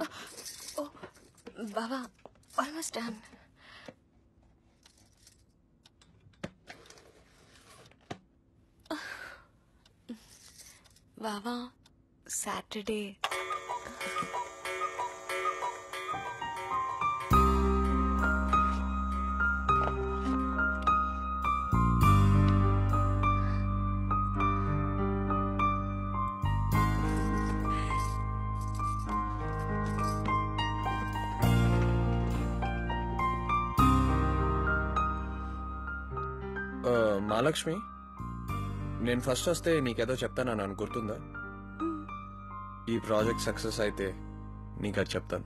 ఓ బావా almost done బావా Saturday ఆ, మహాలక్ష్మి నేను ఫస్ట్ వస్తే నీకేదో చెప్తానని అని గుర్తుందా ఈ ప్రాజెక్ట్ సక్సెస్ అయితే నీకు అది చెప్తాను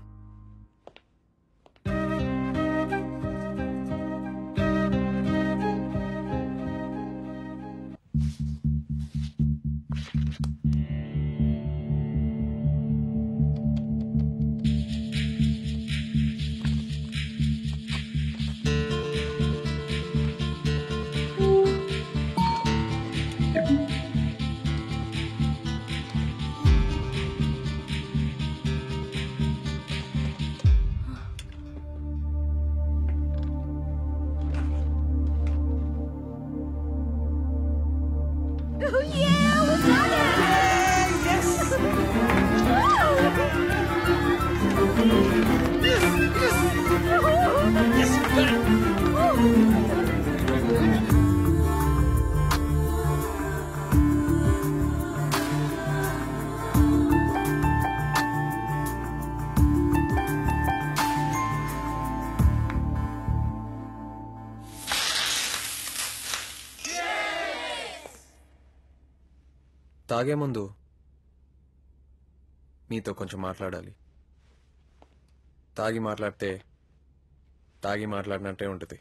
తాగే ముందు మీతో కొంచెం మాట్లాడాలి తాగి మాట్లాడితే తాగి మాట్లాడినట్టే ఉంటుంది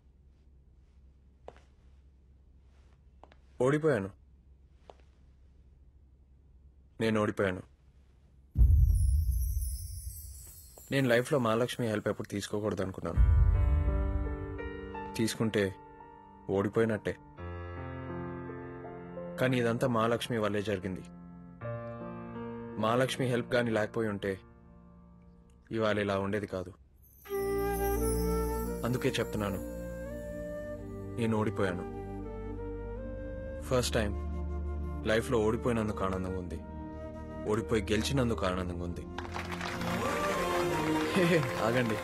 ఓడిపోయాను నేను ఓడిపోయాను నేను లైఫ్లో మహాలక్ష్మి హెల్ప్ ఎప్పుడు తీసుకోకూడదు అనుకున్నాను తీసుకుంటే ఓడిపోయినట్టే కానీ ఇదంతా మహాలక్ష్మి వల్లే జరిగింది మహాలక్ష్మి హెల్ప్ కానీ లేకపోయి ఉంటే ఇవాళ ఇలా ఉండేది కాదు అందుకే చెప్తున్నాను నేను ఓడిపోయాను ఫస్ట్ టైం లైఫ్లో ఓడిపోయినందుకు ఆనందంగా ఉంది ఓడిపోయి గెలిచినందుకు ఆనందంగా ఉంది హే, హే, ఆగండి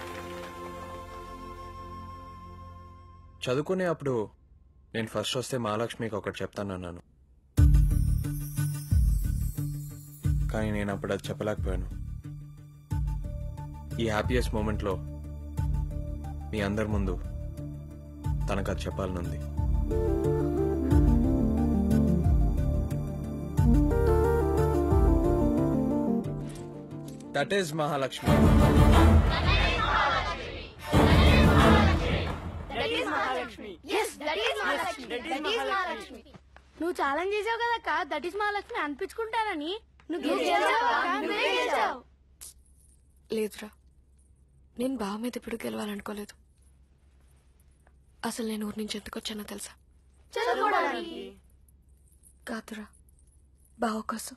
చదువుకునే అప్పుడు నేను ఫస్ట్ వస్తే మహాలక్ష్మికి ఒకటి చెప్తానన్నాను కానీ నేను అప్పుడు అది చెప్పలేకపోయాను ఈ హ్యాపీయెస్ట్ మూమెంట్లో మీ అందరి ముందు తనకు అది చెప్పాలనుంది దట్ ఈస్ మహాలక్ష్మి నువ్వు ఛాలెంజ్ చేసావు కదక్క దట్ ఈస్ మహాలక్ష్మి అనిపించుకుంటానని నువ్వు గెలిచావా? నువ్వే గెలిచావు. లేదురా నేను బావ మీద ఎప్పుడు గెలవాలనుకోలేదు అసలు నేను ఊరి నుంచి ఎందుకు వచ్చానో తెలుసా చదువుకోవడానికి కాదురా బావ కోసం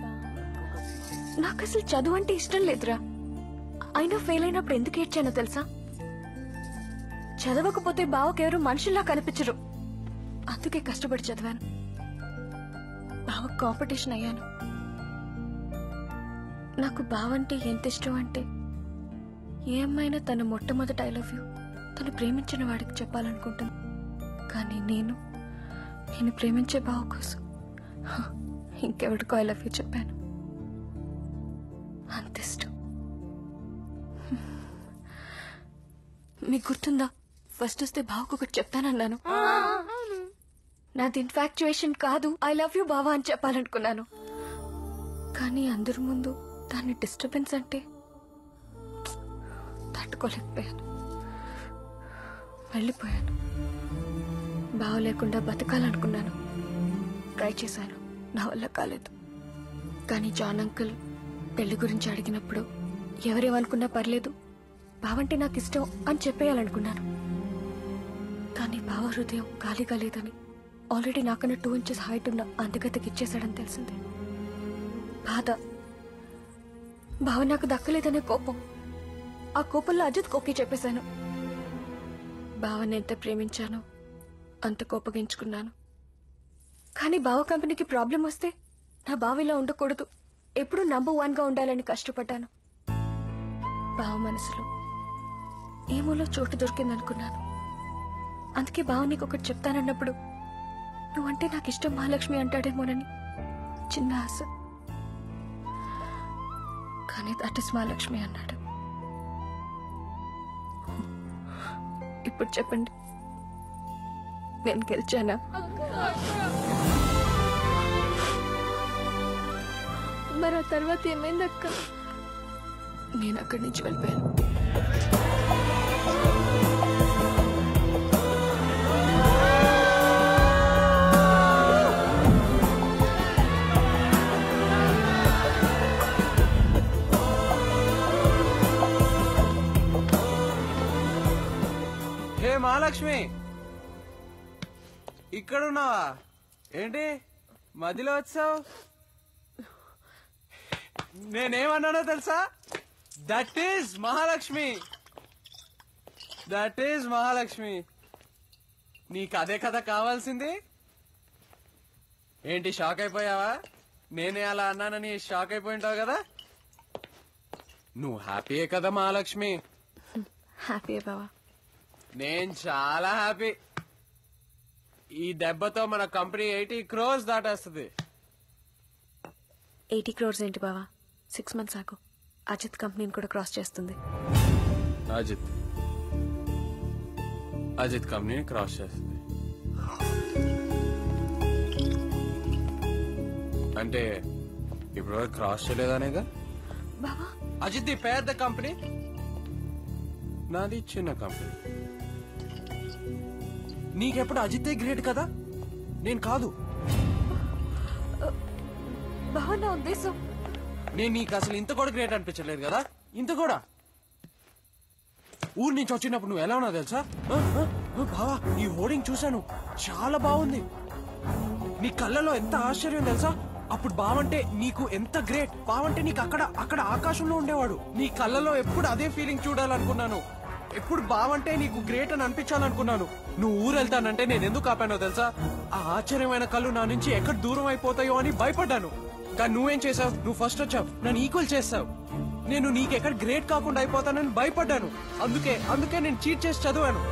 నాకు అసలు చదువు అంటే ఇష్టం లేదురా అయినా ఫెయిల్ అయినప్పుడు ఎందుకు ఏడ్చానో తెలుసా చదవకపోతే బావకి ఎవరు మనుషుల్లా కనిపించరు అందుకే కష్టపడి చదివాను బావ కాంపిటీషన్ అయ్యాను నాకు బావంటే ఎంత ఇష్టం అంటే ఏ అమ్మాయినా తన మొట్టమొదటి ఐ లవ్ యూ తను ప్రేమించిన వాడికి చెప్పాలనుకుంటాను కానీ నేను నేను ప్రేమించే బావ కోసం హ, ఇంకెవరికో ఐ లవ్ యూ చెప్పాను అంత ఇష్టం మీకు గుర్తుందా ఫస్ట్ వస్తే బావకు ఒకటి చెప్తానన్నాను నాది ఇన్ఫాక్చుయేషన్ కాదు ఐ లవ్ యూ బావా అని చెప్పాలనుకున్నాను కానీ అందరి ముందు దాన్ని డిస్టర్బెన్స్ అంటే తట్టుకోలేకపోయాను వెళ్ళిపోయాను బావ లేకుండా బతకాలనుకున్నాను ట్రై చేశాను నా వల్ల కాలేదు కానీ జాన్ అంకుల్ పెళ్లి గురించి అడిగినప్పుడు ఎవరేమనుకున్నా పర్లేదు బావంటే నాకు ఇష్టం అని చెప్పేయాలనుకున్నాను కానీ బావ హృదయం ఖాళీగా లేదని ఆల్రెడీ నాకన్నా టూ ఇంచెస్ హైట్ ఉన్న అందగతకి ఇచ్చేశాడని తెలిసింది బాధ బావ నాకు దక్కలేదనే కోపం ఆ కోపంలో అజిత్ కోకి చెప్పేశాను బావని ఎంత ప్రేమించానో అంత కోపగించుకున్నాను కానీ బావ కంపెనీకి ప్రాబ్లం వస్తే నా బావ ఇలా ఉండకూడదు ఎప్పుడూ నంబర్ వన్ గా ఉండాలని కష్టపడ్డాను బావ మనసులో ఏమోలో చోటు దొరికిందనుకున్నాను అందుకే బావ నీకు ఒకటి చెప్తానన్నప్పుడు నువ్వంటే నాకు ఇష్టం మహాలక్ష్మి అంటాడేమోనని చిన్న ఆశ కానీ దట్ ఇస్ మహాలక్ష్మి అన్నాడు ఇప్పుడు చెప్పండి నేను గెలిచానా మరి ఆ తర్వాత ఏమైంది అక్క నేను అక్కడి నుంచి వెళ్ళిపోయాను హే మహాలక్ష్మి ఇక్కడున్నావా ఏంటి మధ్యలో వచ్చావు నేనేమన్నానో తెలుసా that is Mahalakshmi that is Mahalakshmi నీకు అదే కథ కావాల్సింది ఏంటి షాక్ అయిపోయావా నేనే అలా అన్నానని షాక్ అయిపోయింటావు కదా నువ్వు హ్యాపీయే కదా మహాలక్ష్మి హ్యాపీ బావా నేను చాలా హ్యాపీ ఈ దెబ్బతో మన కంపెనీ ఎయిటీ క్రోస్ దాటేస్తుంది ఎయిటీ క్రోర్స్ ఏంటి బావా సిక్స్ మంత్స్ ఆకు అజిత్ కంపెనీని కూడా క్రాస్ చేస్తుంది అజిత్ అజిత్ కంపెనీని క్రాస్ చేస్తుంది అంటే ఇప్పుడు క్రాస్ చేయలేదనేగా బావా అజిత్ ది పెద్ద కంపెనీ నాది చిన్న కంపెనీ నీకెప్పుడు అజితే గ్రేట్ కదా నేను కాదు బావా నా ఉద్దేశం నేను నీకు అసలు ఇంత కూడా గ్రేట్ అనిపించలేదు కదా ఇంత కూడా ఊరు నుంచి వచ్చినప్పుడు నువ్వు ఎలా ఉన్నావు తెలుసా ఆ, ఆ, ఆ, బావా నీ హోర్డింగ్ చూశాను చాలా బాగుంది నీ కళ్ళలో ఎంత ఆశ్చర్యం తెలుసా అప్పుడు బావంటే నీకు ఎంత గ్రేట్ బావంటే నీకు అక్కడ అక్కడ ఆకాశంలో ఉండేవాడు నీ కళ్ళలో ఎప్పుడు అదే ఫీలింగ్ చూడాలనుకున్నాను ఎప్పుడు బావంటే నీకు గ్రేట్ అని అనిపించాలనుకున్నాను నువ్వు ఊరు వెళ్తానంటే నేను ఎందుకు ఆపానో తెలుసా ఆ ఆశ్చర్యమైన కళ్ళు నా నుంచి ఎక్కడ దూరం అయిపోతాయో అని భయపడ్డాను కానీ నువ్వేం చేసావు నువ్వు ఫస్ట్ వచ్చావు నన్ను ఈక్వల్ చేసావు నేను నీకెక్కడ గ్రేట్ కాకుండా అయిపోతానని భయపడ్డాను అందుకే అందుకే నేను చీట్ చేసి చదివాను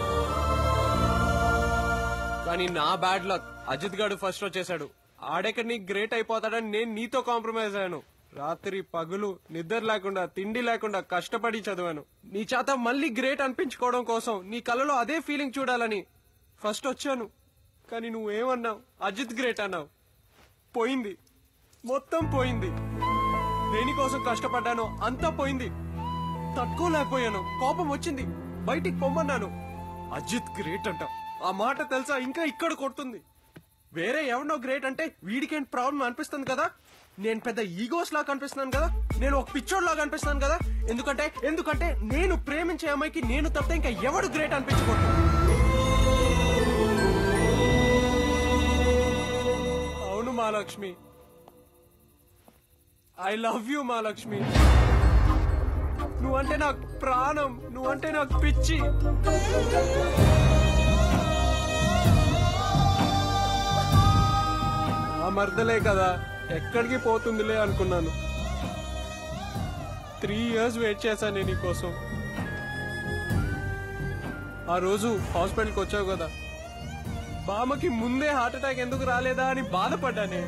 కానీ నా బ్యాడ్ లక్ అజిత్ గాడు ఫస్ట్ వచ్చేసాడు ఆడెక్కడ నీకు గ్రేట్ అయిపోతాడని నేను నీతో కాంప్రమైజ్ అయ్యాను రాత్రి పగులు నిద్ర లేకుండా తిండి లేకుండా కష్టపడి చదివాను నీ చేత మళ్ళీ గ్రేట్ అనిపించుకోవడం కోసం నీ కలలో అదే ఫీలింగ్ చూడాలని ఫస్ట్ వచ్చాను కానీ నువ్వేమన్నావు అజిత్ గ్రేట్ అన్నావు పోయింది మొత్తం పోయింది దేనికోసం కష్టపడ్డానో అంతా పోయింది తట్టుకోలేకపోయాను కోపం వచ్చింది బయటికి పొమ్మన్నాను అజిత్ గ్రేట్ అంట ఆ మాట తెలుసా ఇంకా ఇక్కడ కొడుతుంది వేరే ఎవరినో గ్రేట్ అంటే వీడికేం ప్రాబ్లం అనిపిస్తుంది కదా నేను పెద్ద ఈగోస్ లాగా కనిపిస్తున్నాను కదా నేను ఒక పిచ్చోడ్ లాగా అనిపిస్తున్నాను కదా ఎందుకంటే ఎందుకంటే నేను ప్రేమించే అమ్మాయికి నేను తప్పితే ఇంకా ఎవడు గ్రేట్ అనిపించకూడదు అవును Mahalakshmi I love you Mahalakshmi నువ్వంటే నాకు ప్రాణం నువ్వంటే నాకు పిచ్చి ఆ మర్దలే కదా ఎక్కడికి పోతుందిలే అనుకున్నాను త్రీ ఇయర్స్ వెయిట్ చేశాను నేను నీకోసం ఆ రోజు హాస్పిటల్కి వచ్చావు కదా బామ్మకి ముందే హార్ట్ అటాక్ ఎందుకు రాలేదా అని బాధపడ్డానే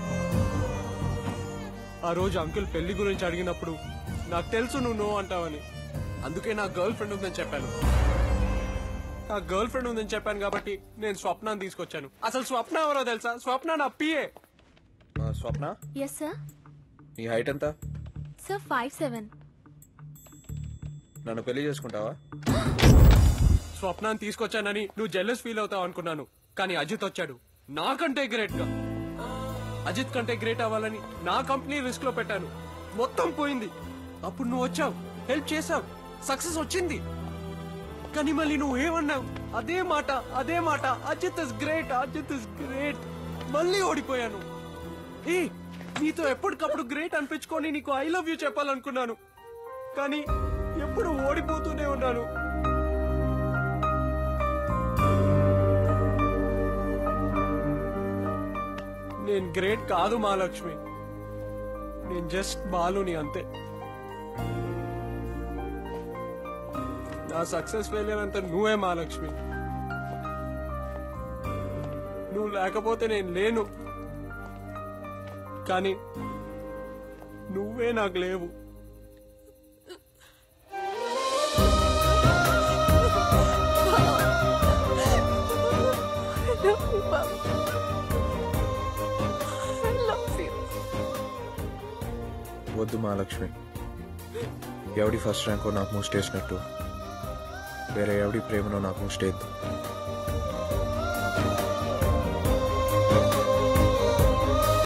ఆ రోజు అంకుల్ పెళ్లి గురించి అడిగినప్పుడు నాకు తెలుసు నువ్వు నో అంటావని అందుకే నా గర్ల్ ఫ్రెండ్ ఉందని చెప్పాను నా గర్ల్ ఫ్రెండ్ ఉందని చెప్పాను కాబట్టి నేను స్వప్నాన్ని తీసుకొచ్చాను అసలు స్వప్న ఎవరో తెలుసా స్వప్న నా పిఏ ఆ, స్వప్న ఎస్ సార్ నీ హైట్ ఎంత సార్ ఫైవ్ సెవెన్ నన్ను పెళ్లి చేసుకుంటావా స్వప్నాన్ని తీసుకొచ్చానని నువ్వు జెల్లస్ ఫీల్ అవుతావు అనుకున్నాను కానీ అజిత్ వచ్చాడు నాకంటే గ్రేట్ గా అజిత్ కంటే గ్రేట్ అవ్వాలని నా కంపెనీ రిస్క్ లో పెట్టాను మొత్తం పోయింది అప్పుడు నువ్వు వచ్చావు హెల్ప్ చేసావు సక్సెస్ వచ్చింది కానీ మళ్ళీ నువ్వు ఏమన్నావు అదే మాట అదే మాట Ajith is great Ajith is great మళ్ళీ ఓడిపోయాను ఏ నీతో ఎప్పటికప్పుడు గ్రేట్ అనిపించుకొని నీకు ఐ లవ్ యూ చెప్పాలనుకున్నాను కానీ ఎప్పుడు ఓడిపోతూనే ఉన్నాను నేను గ్రేట్ కాదు మహాలక్ష్మి నేను జస్ట్ బాలుని అంతే నా సక్సెస్ ఫెయిలియర్ అంతా నువ్వే మహాలక్ష్మి నువ్వు లేకపోతే నేను లేను కానీ నువ్వే నాకు లేవు వద్దు మహాలక్ష్మి ఎవడి ఫస్ట్ ర్యాంకో నాకు మూవ్ చేసినట్టు వేరే ఎవడి ప్రేమనో నాకు మూవ్ చేయొద్దు